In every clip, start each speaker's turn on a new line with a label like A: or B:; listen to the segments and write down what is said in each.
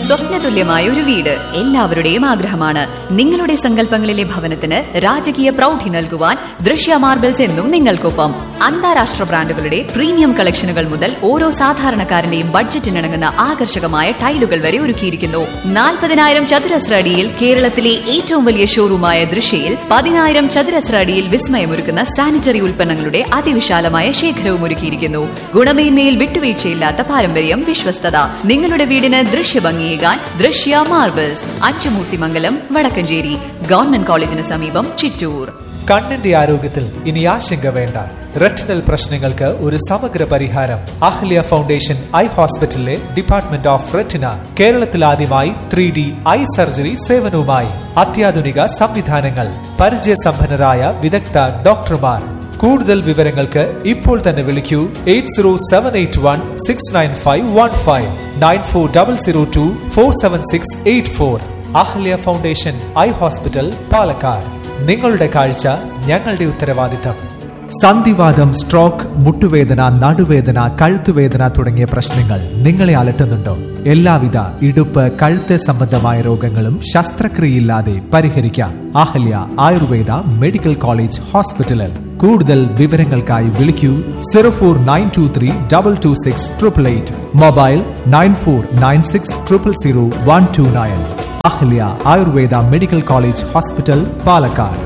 A: സ്വപ്നതുല്യമായ ഒരു വീട് എല്ലാവരുടെയും ആഗ്രഹമാണ് നിങ്ങളുടെ സങ്കല്പങ്ങളിലെ ഭവനത്തിന് രാജകീയ പ്രൗഢി നൽകുവാൻ ദൃശ്യ മാർബിൾസ് എന്നും നിങ്ങൾക്കൊപ്പം അന്താരാഷ്ട്ര ബ്രാൻഡുകളുടെ പ്രീമിയം കളക്ഷനുകൾ മുതൽ ഓരോ സാധാരണക്കാരന്റെയും ബഡ്ജറ്റിനിണങ്ങുന്ന ആകർഷകമായ ടൈലുകൾ വരെ ഒരുക്കിയിരിക്കുന്നു നാൽപ്പതിനായിരം ചതുരശ്ര അടിയിൽ കേരളത്തിലെ ഏറ്റവും വലിയ ഷോറൂമായ ദൃശ്യയിൽ പതിനായിരം ചതുരശ്ര അടിയിൽ വിസ്മയമൊരുക്കുന്ന സാനിറ്ററി ഉൽപ്പന്നങ്ങളുടെ അതിവിശാലമായ ശേഖരവും ഒരുക്കിയിരിക്കുന്നു ഗുണമേന്മയിൽ വിട്ടുവീഴ്ചയില്ലാത്ത പാരമ്പര്യം വിശ്വസ്തത നിങ്ങളുടെ വീടിന് ദൃശ്യഭംഗിയേകാൻ ദൃശ്യ മാർബിൾസ് അച്ചുമൂർത്തിമംഗലം വടക്കഞ്ചേരി ഗവൺമെന്റ് കോളേജിന് സമീപം ചിറ്റൂർ
B: കണ്ണിന്റെ ആരോഗ്യത്തിൽ ഇനി ആശങ്ക വേണ്ട റെറ്റിനൽ പ്രശ്നങ്ങൾക്ക് ഒരു സമഗ്ര പരിഹാരം അഹ്ല്യ ഫൗണ്ടേഷൻ ഐ ഹോസ്പിറ്റലിലെ ഡിപ്പാർട്ട്മെന്റ് ഓഫ് റെറ്റിന കേരളത്തിൽ ആദ്യമായി ത്രീ ഡി ഐ സർജറി സേവനവുമായി അത്യാധുനിക സംവിധാനങ്ങൾ പരിചയസമ്പന്നരായ വിദഗ്ധ ഡോക്ടർമാർ കൂടുതൽ വിവരങ്ങൾക്ക് ഇപ്പോൾ തന്നെ വിളിക്കൂ eight zero seven eight one six nine five one five nine four double zero two four seven six eight four Ahalya foundation eye hospital Palakkad നിങ്ങളുടെ കാഴ്ച ഞങ്ങളുടെ ഉത്തരവാദിത്തം സന്ധിവാദം സ്ട്രോക്ക് മുട്ടുവേദന നടുവേദന കഴുത്തുവേദന തുടങ്ങിയ പ്രശ്നങ്ങൾ നിങ്ങളെ അലട്ടുന്നുണ്ടോ എല്ലാവിധ ഇടുപ്പ് കഴുത്ത് സംബന്ധമായ രോഗങ്ങളും ശസ്ത്രക്രിയയില്ലാതെ പരിഹരിക്കാം അഹല്യ ആയുർവേദ മെഡിക്കൽ കോളേജ് ഹോസ്പിറ്റലിൽ കൂടുതൽ വിവരങ്ങൾക്കായി വിളിക്കൂ zero four nine two three double two six triple eight mobile nine four nine six triple zero one two nine Ahalya Ayurveda medical college hospital Palakkad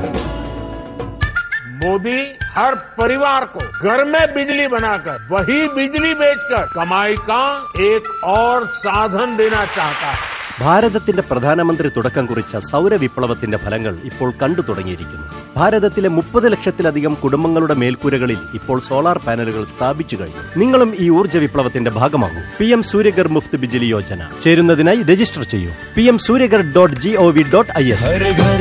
C: Modi हर परिवार को घर में बिजली बनाकर वही बिजली बेचकर कमाई का एक और साधन देना चाहता है
D: ഭാരതത്തിന്റെ പ്രധാനമന്ത്രി തുടക്കം കുറിച്ച സൗരവിപ്ലവത്തിന്റെ ഫലങ്ങൾ ഇപ്പോൾ കണ്ടു തുടങ്ങിയിരിക്കുന്നു ഭാരതത്തിലെ മുപ്പത് ലക്ഷത്തിലധികം കുടുംബങ്ങളുടെ മേൽക്കൂരകളിൽ ഇപ്പോൾ സോളാർ പാനലുകൾ സ്ഥാപിച്ചു കഴിഞ്ഞു നിങ്ങളും ഈ ഊർജ്ജ വിപ്ലവത്തിന്റെ ഭാഗമാകൂ P M സൂര്യഗർ Muft Bijli Yojana ചേരുന്നതിനായി register ചെയ്യൂ P M സൂര്യഗർ dot G O V dot I N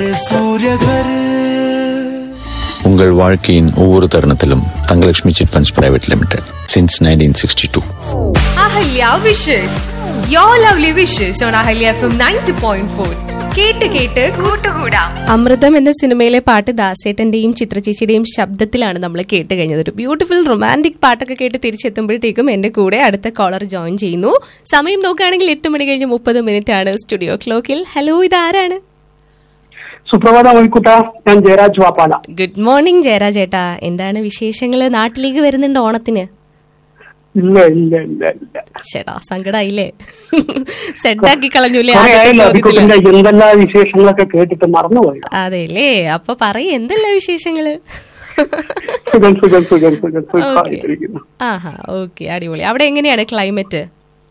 E: உங்கள் வாழ்க்கையின் ஒவ்வொரு தருணத்திலும் Thangalakshmi chit funds private limited since nineteen sixty to
F: Ahalya wishes യോ lovely wishes on Ahalya F M ninety point four കേട്ട് കേട്ട് കൂട്ടുകൂടാം
G: അമൃതം എന്ന സിനിമയിലെ പാട്ട് ദാസേട്ടന്റെയും ചിത്രചേച്ചിയുടെയും ശബ്ദത്തിലാണ് നമ്മൾ കേട്ട് കഴിഞ്ഞത് ഒരു ബ്യൂട്ടിഫുൾ റൊമാൻറ്റിക് പാട്ടൊക്കെ കേട്ട് തിരിച്ചെത്തുമ്പോഴത്തേക്കും എന്റെ കൂടെ അടുത്ത കോളർ ജോയിൻ ചെയ്യുന്നു സമയം നോക്കുകയാണെങ്കിൽ എട്ട് മണി കഴിഞ്ഞ് മുപ്പത് മിനിറ്റ് ആണ് സ്റ്റുഡിയോ ക്ലോക്കിൽ ഹലോ ഇതാരാണ്
H: സുപ്രഭാതം മണിക്കുട്ട ഞാൻ ജയരാജ് വാപ്പാല
G: ഗുഡ് മോർണിംഗ് ജയരാജ് ചേട്ടാ എന്താണ് വിശേഷങ്ങൾ നാട്ടിലേക്ക് വരുന്നുണ്ട് ഓണത്തിന്
H: ഇല്ല ഇല്ല ഇല്ല ഇല്ല
G: ചേട്ടാ സങ്കടായില്ലേ സെഡാക്കി കളഞ്ഞൂലേ
H: കുറെ
G: ആദ്യത്തെ
H: ആയല്ലോ
G: ചോദ്യത്തില്.
H: അബിക്കുട്ടിന്റെ എന്തെല്ലാം വിശേഷങ്ങളൊക്കെ കേട്ടിട്ട് മറന്നുപോയി
G: അതെല്ലേ അപ്പൊ പറയ എന്തെല്ലാം വിശേഷങ്ങള്
H: സുഖം സുഖം സുഖം സുഖം
G: ഓക്കെ
H: സുഖമായിട്ടിരിക്കുന്നു
G: ആഹാ ഓക്കെ അടിപൊളി അവിടെ എങ്ങനെയാണ് ക്ലൈമറ്റ്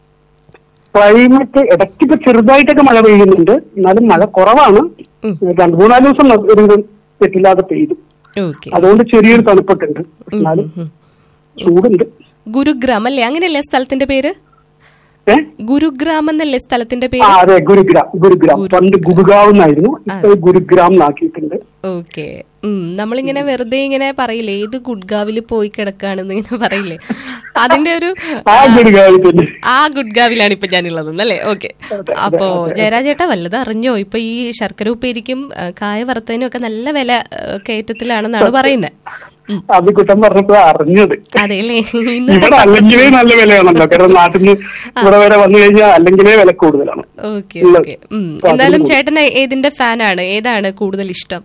H: ക്ലൈമറ്റ് ഇടയ്ക്ക് ഇപ്പൊ ചെറുതായിട്ടൊക്കെ മഴ പെയ്യുന്നുണ്ട് എന്നാലും മഴ കുറവാണ് രണ്ടു മൂന്നാല് ദിവസം ഒരു തെറ്റില്ലാതെ പെയ്തു
G: ഓക്കെ
H: അതുകൊണ്ട് ചെറിയൊരു തണുപ്പൊക്കെ എന്നാലും ചൂടുണ്ട്
G: ഗുരുഗ്രാം അല്ലേ അങ്ങനെയല്ലേ സ്ഥലത്തിന്റെ പേര്
H: ഏ
G: ഗുരുഗ്രാം എന്നല്ലേ സ്ഥലത്തിന്റെ
H: ആ
G: പേര്
H: അതെ ഗുരുഗ്രാം ഗുരുഗ്രാം പണ്ട് ഗുരുഗാവ് എന്നായിരുന്നു ഇപ്പൊ ഗുരുഗ്രാം എന്നാക്കിയിട്ടുണ്ട്
G: ഓക്കെ നമ്മളിങ്ങനെ വെറുതെ ഇങ്ങനെ പറയില്ലേ ഏത് ഗുഡ്ഗാവില് പോയി കിടക്കാണെന്ന് ഇങ്ങനെ പറയില്ലേ അതിന്റെ ഒരു
H: ആ ഗുരുഗാവിൽ തന്നെ
G: ആ ഗുഡ്ഗാവിലാണ് ഇപ്പൊ ഞാനുള്ളത് അല്ലേ ഓക്കെ അപ്പോ ജയരാജേട്ടാ വല്ലത് അറിഞ്ഞോ ഇപ്പൊ ഈ ശർക്കര ഉപ്പേരിക്കും ആ, കായ വറുത്തതിനും ഒക്കെ നല്ല വില ആ, കയറ്റത്തിലാണെന്നാണ് പറയുന്നത്
H: അബിക്കുട്ടൻ പറഞ്ഞപ്പോ അറിഞ്ഞത്
G: അതെല്ലേ ഇന്നത്തെ
H: ഇവിടെ അല്ലെങ്കിലേ നല്ല വിലയാണല്ലോ കാരണം നാട്ടിൽ നിന്ന് ഇവിടെ വരെ വന്നു കഴിഞ്ഞാൽ അല്ലെങ്കിലേ വില കൂടുതലാണ്
G: ഓക്കെ
H: ഉള്ളത്.
G: ഓക്കെ
H: അപ്പൊ അതിന്
G: എന്തായാലും
H: കൂടി.
G: ചേട്ടന് ഏതിന്റെ ഫാനാണ് ഏതാണ് കൂടുതൽ ഇഷ്ടം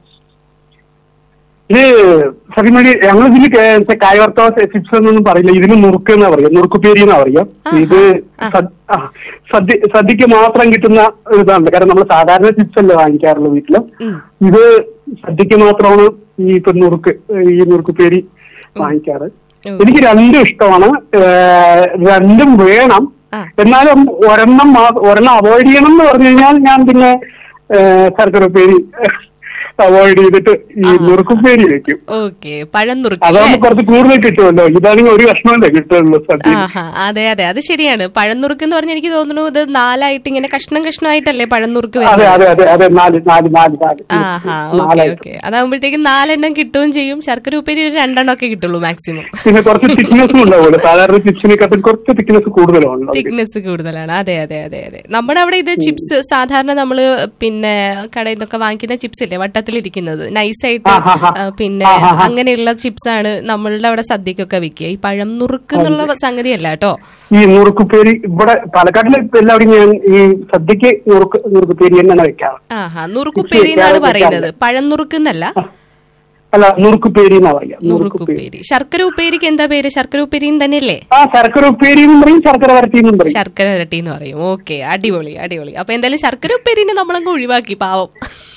H: ഇത് സത്യമണി ഞങ്ങൾ ഇതിന് കായവർത്ത ചിപ്സ് എന്നൊന്നും പറയില്ല ഇതിന് നുറുക്ക് എന്നാ പറയാ നുറുക്കുപ്പേരി എന്നാ പറയാ ഇത് സദ്- ആ, സദ്യ സദ്യക്ക് മാത്രം കിട്ടുന്ന ഒരു ഇതാണ് കാരണം നമ്മൾ സാധാരണ ചിപ്സ് അല്ലേ വാങ്ങിക്കാറുള്ളൂ വീട്ടില് ഇത് സദ്യക്ക് മാത്രമാണ് ഈ ഇപ്പൊ നുറുക്ക് ഈ നുറുക്കുപ്പേരി വാങ്ങിക്കാറ് എനിക്ക് രണ്ടും ഇഷ്ടമാണ് ഏഹ് രണ്ടും വേണം എന്നാലും ഒരെണ്ണം മാ- ഒരെണ്ണം അവോയ്ഡ് ചെയ്യണം എന്ന് പറഞ്ഞു കഴിഞ്ഞാൽ ഞാൻ പിന്നെ ഏഹ് ശർക്കര ഉപ്പേരി അവോയ്ഡ് ചെയ്തിട്ട് ഈ നുറുക്കുപ്പേരി വെക്കും
G: ഓക്കെ പഴം നുറുക്കി
H: അതാകുമ്പോ കുറച്ച് കൂടുതൽ കിട്ടുമല്ലോ ഇതാണെങ്കിൽ ഒരു കഷ്ണമല്ലേ കിട്ടുള്ളൂ സദ്യ
G: ആഹാ അതെ അതെ അത് ശരിയാണ് പഴം നുറുക്ക് എന്ന് പറഞ്ഞാൽ എനിക്ക് തോന്നുന്നു ഇത് നാലായിട്ട് ഇങ്ങനെ കഷ്ണം കഷ്ണമായിട്ടല്ലേ പഴം നുറുക്ക്
H: അതെ
G: വരുന്നത്
H: അതെ അതെ അതെ നാല് നാല് നാല് നാല്
G: ആഹാ ഓക്കെ
H: നാലായിട്ട്
G: ഓക്കെ അതാകുമ്പോഴത്തേക്കും നാലെണ്ണം കിട്ടുകയും ചെയ്യും ശർക്കര ഉപ്പേരി ഒരു രണ്ടെണ്ണം ഒക്കെ കിട്ടുള്ളൂ മാക്സിമം
H: പിന്നെ കുറച്ച് തിക്നെസ്സും ഉണ്ടാവുമല്ലോ സാധാരണ ചിപ്സിനെക്കാട്ടും കുറച്ച് തിക്നെസ് കൂടുതലാണ്
G: തിക്നെസ് കൂടുതലാണ് അതെ അതെ അതെ അതെ നമ്മുടെ അവിടെ ഇത് ചിപ്സ് സാധാരണ നമ്മള് പിന്നെ കടയിൽ നിന്നൊക്കെ വാങ്ങിക്കുന്ന ചിപ്സ് ഇല്ലേ വട്ടത്തിൽ വട്ടത്തിലിരിക്കുന്നത് നൈസായിട്ട്
H: ആ, ആ, ആ.
G: ആ, പിന്നെ
H: ആ, ആ, ആ.
G: അങ്ങനെയുള്ള ചിപ്സ് ആണ് നമ്മളുടെ അവിടെ സദ്യക്കൊക്കെ വിൽക്കുക ഈ പഴം നുറുക്ക് എന്നുള്ള സംഗതിയല്ല കേട്ടോ
H: ഈ നുറുക്കുപ്പേരി ഇവിടെ പാലക്കാട്ടിൽ ഇപ്പൊ എല്ലാവരും ഞാൻ ഈ സദ്യക്ക് നുറുക്ക് നുറുക്കുപ്പേരി തന്നെയാണ് വെക്കാറ്
G: ആഹാ നുറുക്കുപ്പേരി എന്നാണ് പറയുന്നത് പഴം നുറുക്ക് എന്നല്ല
H: അല്ല നുറുക്കുപ്പേരി എന്നാ പറയാ നുറുക്കുപ്പേരി
G: നുറുക്കുപ്പേരി ശർക്കര ഉപ്പേരിക്ക് എന്താ പേര് ശർക്കര ഉപ്പേരിയും തന്നെയല്ലേ
H: ആ ശർക്കര ഉപ്പേരി എന്നും പറയും ശർക്കര വരട്ടി എന്നും പറയും
G: ശർക്കര ഇരട്ടി എന്ന് പറയും ഓക്കെ അടിപൊളി അടിപൊളി അപ്പൊ എന്തായാലും ശർക്കര ഉപ്പേരിനെ നമ്മളങ്ങ് ഒഴിവാക്കി പാവം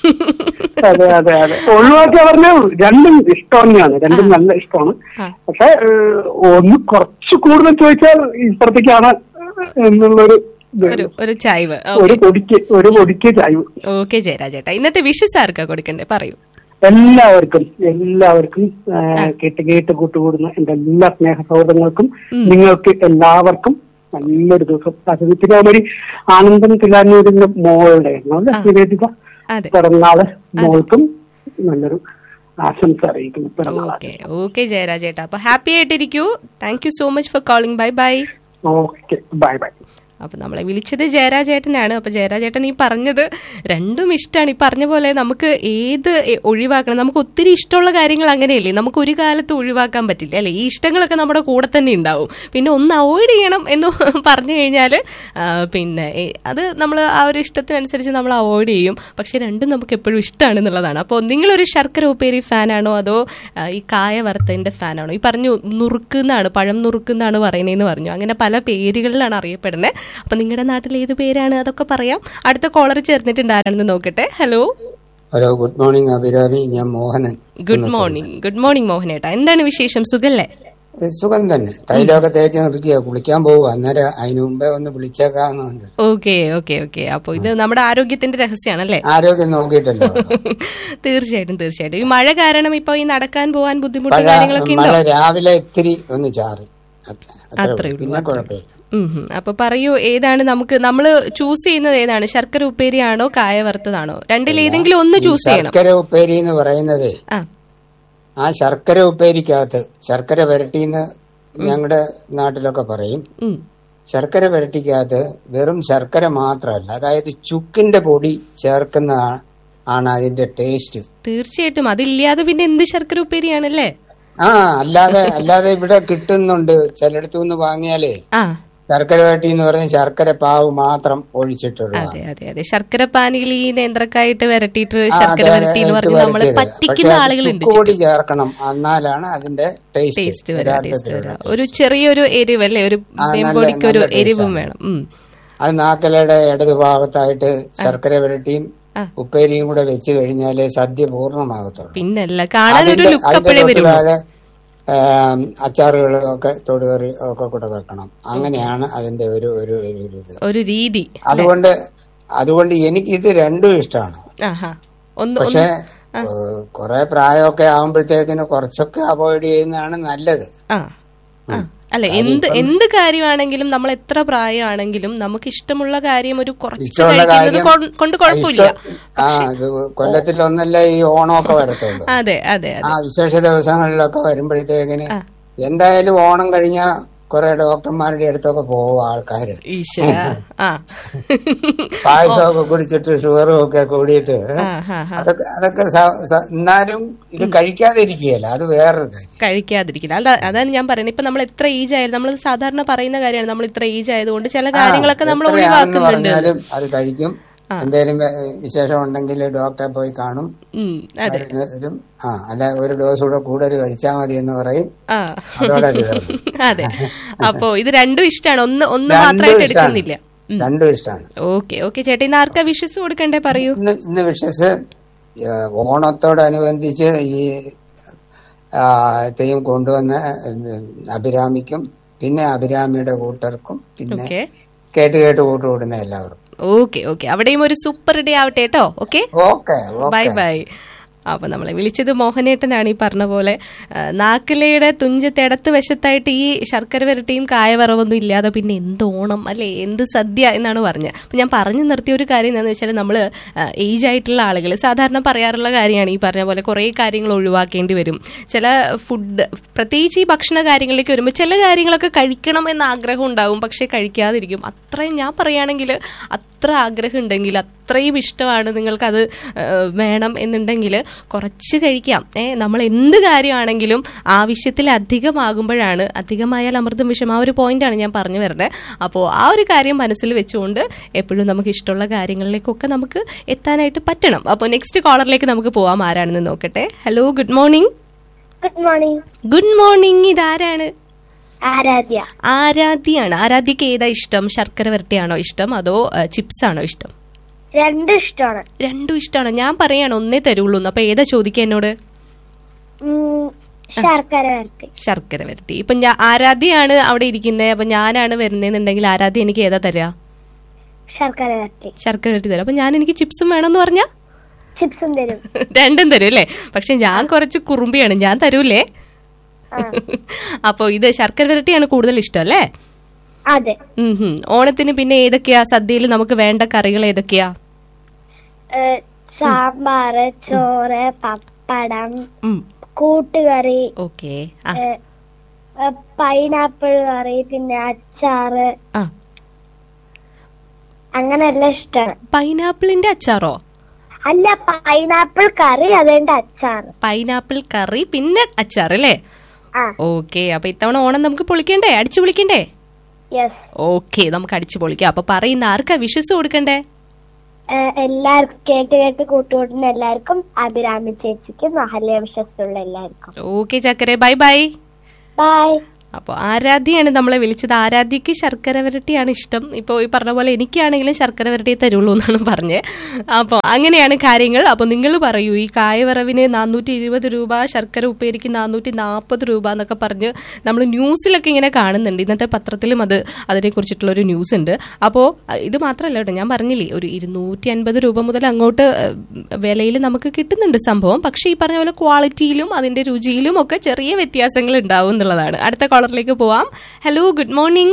H: അതെ അതെ അതെ ഒഴിവാക്കി പറഞ്ഞാൽ രണ്ടും ഇഷ്ടം തന്നെയാണ് രണ്ടും നല്ല ഇഷ്ടമാണ്
G: ആ.
H: പക്ഷെ ഏഹ്, ഒന്ന് കുറച്ച് കൂടുതൽ ചോദിച്ചാൽ ഇപ്പുറത്തേക്കാണ് എന്നുള്ളൊരു ഇത്.
G: ഒരു ഒരു ചായ്വ്
H: ഒരു പൊടിക്ക് ഒരു പൊടിക്ക് ചായവ്
G: ഓക്കെ ജയരാജേട്ടാ ഇന്നത്തെ വിഷസ് ആർക്കാ കൊടുക്കണ്ടേ പറയൂ
H: എല്ലാവർക്കും എല്ലാവർക്കും ആ, കേട്ട് കേട്ട് കൂട്ടുകൂടുന്ന എന്റെ എല്ലാ സ്നേഹ സൗഹൃദങ്ങൾക്കും നിങ്ങൾക്ക് എല്ലാവർക്കും നല്ലൊരു ദിവസം ആശംസിക്കാമരി ആനന്ദൻ തിലാനൂരിന്റെ മോളുടെ ആണല്ലോ നിവേദിത
G: അതെ
H: പിറന്നാള് മോൾക്കും നല്ലൊരു ആശംസ അറിയിക്കുന്നു പിറന്നാൾ
G: ഓക്കെ ഓക്കെ ജയരാജേട്ടാ അപ്പൊ ഹാപ്പി ആയിട്ടിരിക്കൂ thank you so much for calling bye bye
H: okay bye bye
G: അപ്പൊ നമ്മളെ വിളിച്ചത് ജയരാജേട്ടനാണ് അപ്പൊ ജയരാജേട്ടൻ ഈ പറഞ്ഞത് രണ്ടും ഇഷ്ടമാണ് ഈ പറഞ്ഞ പോലെ നമുക്ക് ഏത് എ- ഒഴിവാക്കണം നമുക്ക് ഒത്തിരി ഇഷ്ടമുള്ള കാര്യങ്ങൾ അങ്ങനെയല്ലേ നമുക്ക് ഒരു കാലത്ത് ഒഴിവാക്കാൻ പറ്റില്ല അല്ലെ ഈ ഇഷ്ടങ്ങളൊക്കെ നമ്മുടെ കൂടെ തന്നെ ഉണ്ടാവും പിന്നെ ഒന്ന് അവോയ്ഡ് ചെയ്യണം എന്ന് പറഞ്ഞു കഴിഞ്ഞാൽ പിന്നെ എ- അത് നമ്മൾ ആ ഒരു ഇഷ്ടത്തിനനുസരിച്ച് നമ്മൾ അവോയ്ഡ് ചെയ്യും പക്ഷെ രണ്ടും നമുക്ക് എപ്പോഴും ഇഷ്ടമാണ് എന്നുള്ളതാണ് അപ്പോൾ നിങ്ങളൊരു ശർക്കര ഉപ്പേരി ഫാനാണോ അതോ ആ, ഈ കായ വറുത്തതിന്റെ ഫാനാണോ ഈ പറഞ്ഞു നുറുക്കുന്നാണ് പഴം നുറുക്കുന്നാണ് പറയുന്നതെന്ന് പറഞ്ഞു അങ്ങനെ പല പേരുകളിലാണ് അറിയപ്പെടുന്നത് അപ്പൊ നിങ്ങളുടെ നാട്ടിൽ ഏത് പേരാണ് അതൊക്കെ പറയാം അടുത്ത കോളർ ചേർന്നിട്ടുണ്ട് ആരാണെന്ന് നോക്കട്ടെ hello
I: hello good morning Abhirami ഞാൻ Mohanan
G: good morning good morning മോഹനേട്ടാ എന്താണ് വിശേഷം സുഖല്ലേ
I: ഏ, സുഖം തന്നെ തൈലമൊക്കെ തേച്ച് നിർത്തിയ കുളിക്കാൻ പോവുക അന്നേരം അതിനു മുമ്പേ ഒന്ന് വിളിച്ചേക്കാവുന്നുണ്ട്
G: ഓക്കെ ഓക്കെ ഓക്കെ അപ്പൊ ഇത് നമ്മുടെ ആരോഗ്യത്തിന്റെ രഹസ്യമാണല്ലേ
I: ആരോഗ്യം നോക്കിയിട്ടല്ലോ
G: തീർച്ചയായിട്ടും തീർച്ചയായിട്ടും ഈ മഴ കാരണം ഇപ്പൊ ഈ നടക്കാൻ പോകാൻ ബുദ്ധിമുട്ടും
I: മഴ
G: കാര്യങ്ങളൊക്കെ
I: മഴ
G: ഉണ്ടോ
I: രാവിലെ ഇത്തിരി ഒന്ന് ചാറി അത്ര- അത്രേ
G: അത്രേ
I: ഉള്ളൂ.
G: ഉള്ളൂ,
I: പിന്നെ
G: അത്രേ
I: കുഴപ്പമില്ല
G: ഉം ഹും. അപ്പൊ പറയൂ ഏതാണ് നമുക്ക് നമ്മൾ ചൂസ് ചെയ്യുന്നത് ഏതാണ് ശർക്കര ഉപ്പേരിയാണോ കായ വറുത്തതാണോ രണ്ടിൽ ഏതെങ്കിലും ഒന്ന്
I: ഈ
G: ചൂസ് ചെയ്യണം
I: ശർക്കര ഉപ്പേരി എന്ന് പറയുന്നതേ
G: ആ
I: ആ ശർക്കര ഉപ്പേരിക്കകത്ത് ശർക്കര വരട്ടിന്ന് ഞങ്ങളുടെ നാട്ടിലൊക്കെ പറയും
G: ഉം.
I: ശർക്കര വരട്ടിക്കകത്ത് വെറും ശർക്കര മാത്രമല്ല അതായത് ചുക്കിന്റെ പൊടി ചേർക്കുന്ന ആണ് അതിന്റെ ടേസ്റ്റ്
G: തീർച്ചയായിട്ടും അതില്ലാതെ പിന്നെ എന്ത് ശർക്കര ഉപ്പേരിയാണല്ലേ
I: ആ അല്ലാതെ അല്ലാതെ ഇവിടെ കിട്ടുന്നുണ്ട് ചിലയിടത്തു നിന്ന് വാങ്ങിയാലേ
G: ആ
I: ശർക്കര വരട്ടി എന്ന് പറഞ്ഞ ശർക്കര പാവ് മാത്രം ഒഴിച്ചിട്ടുള്ളതാണ്
G: അതെ അതെ അതെ ശർക്കര പാനിയിൽ ഈ നേന്ത്രക്കായിട്ട് വരട്ടിയിട്ട്
I: ആ,
G: ശർക്കര
I: അതെ,
G: വരട്ടി എന്ന്
I: ഇട്ട്
G: പറഞ്ഞ് നമ്മളെ
I: വരട്ടിയത്.
G: പറ്റിക്കുന്ന
I: പക്ഷേ അത്
G: ആളുകളുണ്ട്
I: ചുക്കുപൊടി ചേർക്കണം എന്നാലാണ് അതിന്റെ
G: ടേസ്റ്റ്
I: ടേസ്റ്റ്
G: വരാ ടേസ്റ്റ്
I: യഥാർത്ഥത്തിലുള്ള
G: വരാ ഒരു ചെറിയൊരു എരിവ് അല്ലേ ഒരു
I: ആ, നല്ല-
G: വേമ്പൊടിക്ക് ഒരു
I: നല്ല taste
G: എരിവും
I: ആണ്.
G: വേണം ഉം.
I: അത് നാക്കലയുടെ ഇടത് ഭാഗത്തായിട്ട് ശർക്കര വരട്ടിയും ഉപ്പേരിയും കൂടെ വെച്ച് കഴിഞ്ഞാലേ സദ്യ പൂർണ്ണമാകത്തുള്ളൂ
G: പിന്നല്ല കാണാനൊരു
I: അതിന്റെ
G: ലുക്ക്
I: അതിന്റെ
G: അപ്പോഴേ
I: തൊട്ട്
G: വരുള്ളൂ
I: താഴെ ആം, അച്ചാറുകളും ഒക്കെ തൊടുകറി ഒക്കെ കൂടെ വെക്കണം അങ്ങനെയാണ് അതിന്റെ ഒരു ഒരു ഒരു ഒരു ഇത്
G: ഒരു രീതി
I: അതുകൊണ്ട് അതുകൊണ്ട് എനിക്ക് ഇത് രണ്ടും ഇഷ്ടമാണ്
G: ആഹാ ഒന്ന്
I: പക്ഷെ
G: ഒന്ന്
I: കുറെ പ്രായമൊക്കെ ആകുമ്പോഴത്തേക്കിന് കുറച്ചൊക്കെ അവോയ്ഡ് ചെയ്യുന്നതാണ് നല്ലത്
G: ആ ആ. അല്ല എന്ത് എന്ത് കാര്യമാണെങ്കിലും നമ്മൾ എത്ര പ്രായമാണെങ്കിലും നമുക്ക് ഇഷ്ടമുള്ള കാര്യം ഒരു കുറച്ച്
I: ഇഷ്ടമുള്ള
G: കഴിക്കുന്നത്
I: കാര്യം
G: കൊ- കൊണ്ട് കുഴപ്പമില്ല
I: ഇഷ്ടം- ആ ഇത് കൊല്ലത്തിൽ ഒന്നല്ലേ ഈ ഓണമൊക്കെ വരത്തുള്ളൂ
G: അതെ അതെ
I: ആ
G: അതെ
I: വിശേഷ ദിവസങ്ങളിലൊക്കെ വരുമ്പോഴത്തേക്കിന് എന്തായാലും ഓണം കഴിഞ്ഞ കുറെ ഡോക്ടർമാരുടെ അടുത്തൊക്കെ പോവും ആൾക്കാര്
G: ഈശ്വര ആ
I: പായസമൊക്കെ കുടിച്ചിട്ട് ഷുഗറും ഒക്കെ കൂടിയിട്ട്
G: ആ, ആ, ആ.
I: അതൊക്കെ അതൊക്കെ സ- സ- എന്നാലും ഇത് കഴിക്കാതിരിക്കുകയല്ല അത് വേറൊരു കാര്യം
G: കഴിക്കാതിരിക്കില്ല അല്ല അതാണ് ഞാൻ പറയുന്നത് ഇപ്പൊ നമ്മൾ എത്ര ഏജ് ആയാലും നമ്മൾ സാധാരണ പറയുന്ന കാര്യമാണ് നമ്മൾ ഇത്ര ഏജ് ആയതുകൊണ്ട് ചില കാര്യങ്ങളൊക്കെ നമ്മൾ
I: എത്രയാണെന്ന്
G: ഒഴിവാക്കുന്നുണ്ട്
I: പറഞ്ഞാലും അത് കഴിക്കും എന്തെങ്കിലും വെ- വിശേഷം ഉണ്ടെങ്കിൽ ഡോക്ടറെ പോയി കാണും
G: ഉം, അതെ
I: മരുന്ന് തരും ആ അല്ല ഒരു ഡോസ് കൂടെ കൂടുതൽ കഴിച്ചാൽ മതി എന്ന് പറയും
G: ആ
I: അതോടെ തീർന്നു
G: അതെ അപ്പോ ഇത് രണ്ടും ഇഷ്ടമാണ് ഒന്ന് ഒന്ന്
I: രണ്ടും
G: മാത്രമായിട്ട്
I: ഇഷ്ടാണ്.
G: എടുക്കുന്നില്ല
I: രണ്ടും ഇഷ്ടമാണ്
G: ഓക്കെ ഓക്കെ ചേട്ടാ ഇന്ന് ആർക്കാ വിശ്വസ് കൊടുക്കണ്ടേ പറയൂ
I: ഇന്ന് ഇന്ന് വിഷസ് ഓണത്തോടനുബന്ധിച്ച് ഈ ആ, തെയ്യം കൊണ്ടുവന്ന ഉം, അഭിരാമിക്കും പിന്നെ അഭിരാമിയുടെ കൂട്ടർക്കും പിന്നെ
G: ഓക്കെ
I: കേട്ട് കേട്ട് കൂട്ടുകൂടുന്ന എല്ലാവർക്കും
G: ഓക്കെ ഓക്കെ അവിടെയും ഒരു സൂപ്പർ ഡേ ആവട്ടെ കേട്ടോ okay
I: okay
G: bye
I: okay
G: bye അപ്പൊ നമ്മളെ വിളിച്ചത് മോഹനേട്ടനാണ് ഈ പറഞ്ഞ പോലെ ആ, നാക്കിലയുടെ തുഞ്ചത്ത് ഇടത്ത് വശത്തായിട്ട് ഈ ശർക്കര വരട്ടിയും കായവറവൊന്നും ഇല്ലാതെ പിന്നെ എന്ത് ഓണം അല്ലെ എന്ത് സദ്യ എന്നാണ് പറഞ്ഞത് അപ്പൊ ഞാൻ പറഞ്ഞു നിർത്തിയ ഒരു കാര്യം എന്താണെന്ന് വെച്ചാൽ നമ്മൾ ഏജ് ആയിട്ടുള്ള ആളുകൾ സാധാരണ പറയാറുള്ള കാര്യമാണ് ഈ പറഞ്ഞ പോലെ കുറേ കാര്യങ്ങൾ ഒഴിവാക്കേണ്ടി വരും ചില ഫുഡ് പ്രത്യേകിച്ച് ഈ ഭക്ഷണ കാര്യങ്ങളിലേക്ക് വരുമ്പോൾ ചില കാര്യങ്ങളൊക്കെ കഴിക്കണം എന്ന ആഗ്രഹം ഉണ്ടാവും പക്ഷെ കഴിക്കാതിരിക്കും അത്രയും ഞാൻ പറയുകയാണെങ്കിൽ അത്ര ആഗ്രഹം ഉണ്ടെങ്കിൽ അത്രയും ഇഷ്ടമാണ് നിങ്ങൾക്കത് ആ, വേണം എന്നുണ്ടെങ്കിൽ കുറച്ച് കഴിക്കാം ഏ നമ്മൾ എന്ത് കാര്യമാണെങ്കിലും ആവശ്യത്തിലധികമാകുമ്പോഴാണ് അധികമായാൽ അമൃതം വിഷം ആ ഒരു പോയിന്റാണ് ഞാൻ പറഞ്ഞു വരുന്നത് അപ്പോൾ ആ ഒരു കാര്യം മനസ്സിൽ വെച്ചുകൊണ്ട് എപ്പോഴും നമുക്ക് ഇഷ്ടമുള്ള കാര്യങ്ങളിലേക്കൊക്കെ നമുക്ക് എത്താനായിട്ട് പറ്റണം അപ്പോൾ നെക്സ്റ്റ് കോളറിലേക്ക് നമുക്ക് പോവാം ആരാണെന്ന് നോക്കട്ടെ hello good morning
J: good morning
G: good morning ഇതാരാണ്
J: ആരാധ്യ
G: ആരാധ്യയാണ് ആരാധ്യക്ക് ഏതാ ഇഷ്ടം ശർക്കര വരട്ടിയാണോ ഇഷ്ടം അതോ ചിപ്സ് ആണോ ഇഷ്ടം
J: രണ്ടും ഇഷ്ടമാണ്
G: രണ്ടും ഇഷ്ടമാണോ ഞാൻ പറയാണ് ഒന്നേ തരുള്ളൂ അപ്പൊ ഏതാ ചോദിക്കുക എന്നോട്
J: ഉം, ശർക്കര വരട്ടി
G: ശർക്കര വരട്ടി ഇപ്പൊ ഞാൻ ആരാധ്യയാണ് അവിടെ ഇരിക്കുന്നത് അപ്പൊ ഞാനാണ് വരുന്നതെന്നുണ്ടെങ്കിൽ ആരാധ്യ എനിക്ക് ഏതാ തരാ
J: ശർക്കര വരട്ടി
G: ശർക്കര വരട്ടി തരാം അപ്പൊ ഞാൻ എനിക്ക് ചിപ്സും വേണമെന്ന് പറഞ്ഞാ
J: ചിപ്സും തരും
G: രണ്ടും തരും അല്ലേ പക്ഷെ ഞാൻ കുറച്ച് കുറുമ്പിയാണ് ഞാൻ തരൂലേ അപ്പൊ ഇത് ശർക്കര വരട്ടിയാണ് കൂടുതൽ ഇഷ്ടം അല്ലേ
J: അതെ
G: ഉം ഹും. ഓണത്തിന് പിന്നെ ഏതൊക്കെയാ സദ്യയിൽ നമുക്ക് വേണ്ട കറികൾ ഏതൊക്കെയാ
J: ഏ, സാമ്പാറ് ചോറ് പപ്പടം
G: ഉം
J: കൂട്ടുകറി
G: ഓക്കെ ആ
J: ഏ, ഏ, പൈനാപ്പിൾ കറി പിന്നെ അച്ചാറ്
G: ആ
J: അങ്ങനെ എല്ലാം ഇഷ്ടമാണ്
G: പൈനാപ്പിളിന്റെ അച്ചാറോ
J: അല്ല പൈനാപ്പിൾ കറി അതിന്റെ അച്ചാറ്
G: പൈനാപ്പിൾ കറി പിന്നെ അച്ചാർ അല്ലേ
J: ആ
G: ഓക്കെ അപ്പൊ ഇത്തവണ ഓണം നമുക്ക് പൊളിക്കണ്ടേ അടിച്ചു പൊളിക്കണ്ടേ
J: യെസ്
G: ഓക്കെ നമുക്ക് അടിച്ചു പൊളിക്കാം അപ്പൊ പറയുന്ന ആർക്കാ വിശ്വസ് കൊടുക്കണ്ടേ
J: എല്ലാവർക്കും കേട്ട് കേട്ട് കൂട്ടുകൂട്ടുന്ന എല്ലാവർക്കും അഭിരാമി ചേച്ചിക്കും അഹല്യ വിശ്വസിലുള്ള എല്ലാവർക്കും
G: ഓക്കെ ചക്കരെ ബൈ ബൈ
J: ബൈ
G: അപ്പോൾ ആരാധ്യയാണ് നമ്മളെ വിളിച്ചത് ആരാധ്യക്ക് ശർക്കര വരട്ടിയാണ് ഇഷ്ടം ഇപ്പോൾ ഈ പറഞ്ഞ പോലെ എനിക്കാണെങ്കിലും ശർക്കര വരട്ടിയെ തരുള്ളൂ എന്നാണ് പറഞ്ഞത് അപ്പോൾ അങ്ങനെയാണ് കാര്യങ്ങൾ അപ്പോൾ നിങ്ങൾ പറയൂ ഈ കായവറവിന് നാനൂറ്റി ഇരുപത് രൂപ ശർക്കര ഉപ്പേരിക്ക് നാനൂറ്റി നാൽപ്പത് രൂപ എന്നൊക്കെ പറഞ്ഞ് നമ്മൾ ന്യൂസിലൊക്കെ ഇങ്ങനെ കാണുന്നുണ്ട് ഇന്നത്തെ പത്രത്തിലും അത് അതിനെക്കുറിച്ചിട്ടുള്ള ഒരു ന്യൂസ് ഉണ്ട് അപ്പോൾ ഇത് മാത്രമല്ല കേട്ടോ ഞാൻ പറഞ്ഞില്ലേ ഒരു ഇരുന്നൂറ്റി അൻപത് രൂപ മുതൽ അങ്ങോട്ട് വിലയിൽ നമുക്ക് കിട്ടുന്നുണ്ട് സംഭവം പക്ഷേ ഈ പറഞ്ഞ പോലെ ക്വാളിറ്റിയിലും അതിന്റെ രുചിയിലും ഒക്കെ ചെറിയ വ്യത്യാസങ്ങൾ ഉണ്ടാവും എന്നുള്ളതാണ് അടുത്ത കോളറിലേക്ക് പോവാം hello good morning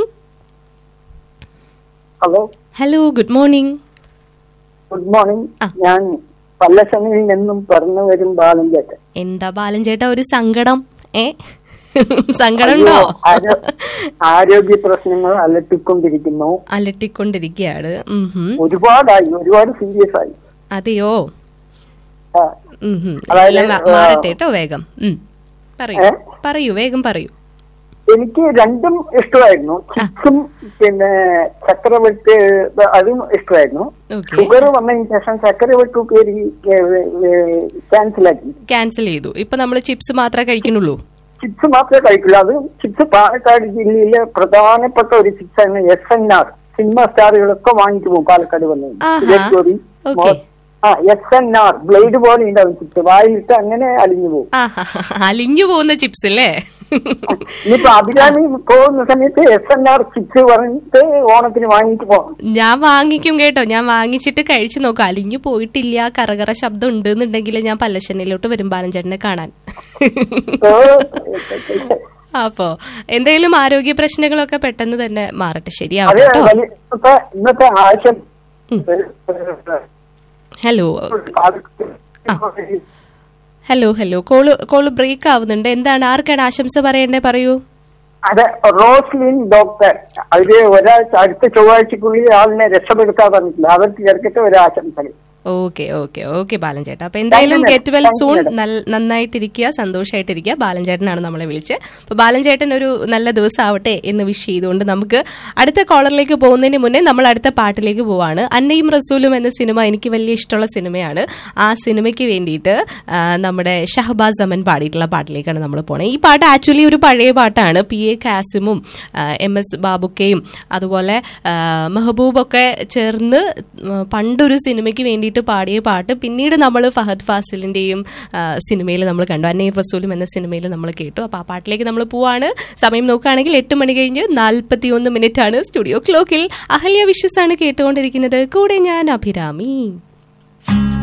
K: hello
G: hello good morning
K: good morning ഞാൻ പല്ലശനിയിൽ നിന്നും പറഞ്ഞു വരും ബാലൻ ചേട്ടൻ
G: എന്താ ബാലൻ ചേട്ടാ ഒരു സങ്കടം ഏ സങ്കടം ഉണ്ടോ
K: അയ്യോ, ആരോ- ആരോഗ്യ പ്രശ്നങ്ങൾ അലട്ടിക്കൊണ്ടിരിക്കുന്നു
G: അലട്ടിക്കൊണ്ടിരിക്കുകയാണ് ഉം ഹും.
K: ഒരുപാടായി ഒരുപാട് സീരിയസ് ആയി
G: അതെയോ
K: ആ,
G: ഉം ഹും.
K: അതായത്,
G: എല്ലാം മാ-
K: ആ,
G: മാറട്ടെ കേട്ടോ വേഗം ഉം. പറയൂ
K: ഏ?
G: പറയൂ വേഗം പറയൂ
K: എനിക്ക് രണ്ടും ഇഷ്ടമായിരുന്നു ചിപ്സും പിന്നെ ചക്രവെട്ട് അതും ഇഷ്ടമായിരുന്നു
G: ഓക്കെ
K: ഷുഗർ വന്നതിന് ശേഷം ചക്രവെട്ട് പേര് ക്യാൻസൽ ആക്കി
G: ക്യാൻസൽ ചെയ്തു ഇപ്പൊ നമ്മൾ ചിപ്സ് മാത്രമേ കഴിക്കുന്നുള്ളൂ
K: ചിപ്സ് മാത്രമേ കഴിക്കുള്ളൂ അത് ചിപ്സ് പാലക്കാട് ജില്ലയിലെ പ്രധാനപ്പെട്ട ഒരു ചിപ്സ് ആണ് എസ് എൻ ആർ സിനിമ സ്റ്റാറുകളൊക്കെ വാങ്ങിച്ചു പോകും പാലക്കാട് വന്ന്
G: ആഹാ.
K: വിരാട് കോഹ്ലി,
G: ഓക്കെ
K: മോ- ആ എസ് എൻ ആർ ബ്ലേഡ് പോലെ ഉണ്ടാവും ചിപ്സ് വായിലിട്ട് അങ്ങനെ അലിഞ്ഞു പോകും
G: ആഹാ. അലിഞ്ഞു പോകുന്ന ചിപ്സ് അല്ലേ
K: ഇനിയിപ്പോ അഭിരാമി പോകുന്ന സമയത്ത് എസ് എൻ ആർ ചിപ്സ് പറഞ്ഞിട്ട് ഓണത്തിന് വാങ്ങിയിട്ട് പോകണം
G: ഞാൻ വാങ്ങിക്കും കേട്ടോ ഞാൻ വാങ്ങിച്ചിട്ട് കഴിച്ചു നോക്കാം അലിഞ്ഞു പോയിട്ടില്ല കറകറ ശബ്ദം ഉണ്ട് എന്നുണ്ടെങ്കിൽ ഞാൻ പല്ലശ്ശനയിലോട്ട് വരും ബാലൻചേട്ടനെ കാണാൻ അപ്പോ എന്തെങ്കിലും ആരോഗ്യ പ്രശ്നങ്ങളൊക്കെ പെട്ടെന്ന് തന്നെ മാറട്ടെ
K: അത്
G: ശരിയാവട്ടെ കേട്ടോ
K: വലിയ- ഇന്നത്തെ ഇന്നത്തെ ആവശ്യം
G: hello hello hello call call break ആവുന്നുണ്ട് എന്താണ് ആർക്കാണ് ആശംസ പറയണ്ടേ പറയൂ
K: അതെ റോസ്ലിൻ ഡോക്ടർ അവര് ഒരാഴ്ച അടുത്ത ചൊവ്വാഴ്ചക്കുള്ളിൽ ആളിനെ രക്ഷപ്പെടുത്താൻ പറഞ്ഞിട്ടില്ല അവർക്ക് ചേർക്കട്ടെ ഒരാശംസകൾ
G: ഓക്കെ ഓക്കെ ഓക്കെ ബാലൻ ചേട്ടാ അപ്പൊ എന്തായാലും
K: Thank you,
G: get well
K: madam.
G: Soon
K: Thank you, madam.
G: നന്നായിട്ടിരിക്കുക സന്തോഷമായിട്ടിരിക്കുക ബാലൻ ചേട്ടനാണ് നമ്മളെ വിളിച്ച് അപ്പൊ ബാലൻ ചേട്ടൻ ഒരു നല്ല ദിവസം ആവട്ടെ എന്ന് വിഷ് ചെയ്തുകൊണ്ട് നമുക്ക് അടുത്ത കോളറിലേക്ക് പോകുന്നതിന് മുന്നേ നമ്മൾ അടുത്ത പാട്ടിലേക്ക് പോവാണ് അന്നയും റസൂലും എന്ന സിനിമ എനിക്ക് വലിയ ഇഷ്ടമുള്ള സിനിമയാണ് ആ സിനിമയ്ക്ക് വേണ്ടിയിട്ട് ആ, നമ്മുടെ ഷഹബാസ് അമൻ പാടിയിട്ടുള്ള പാട്ടിലേക്കാണ് നമ്മൾ പോണത് ഈ പാട്ട് ആക്ച്വലി ഒരു പഴയ പാട്ടാണ് പി എ കാസിമും ആ, എം എസ് ബാബുക്കയും അതുപോലെ ആ, മെഹബൂബൊക്കെ ചേർന്ന് ഉം, പണ്ടൊരു സിനിമയ്ക്ക് വേണ്ടിയിട്ട് പാടിയ പാട്ട് പിന്നീട് നമ്മൾ ഫഹദ് ഫാസിലിന്റെയും സിനിമയിൽ നമ്മൾ കണ്ടു അന്നീർ റസൂലും എന്ന സിനിമയിൽ നമ്മൾ കേട്ടു അപ്പൊ ആ പാട്ടിലേക്ക് നമ്മൾ പോവാണ് സമയം നോക്കുകയാണെങ്കിൽ എട്ട് മണി കഴിഞ്ഞ് നാൽപ്പത്തി ഒന്ന് മിനിറ്റ് ആണ് സ്റ്റുഡിയോ ക്ലോക്കിൽ അഹല്യ വിശ്വസാണ് കേട്ടുകൊണ്ടിരിക്കുന്നത് കൂടെ ഞാൻ അഭിരാമി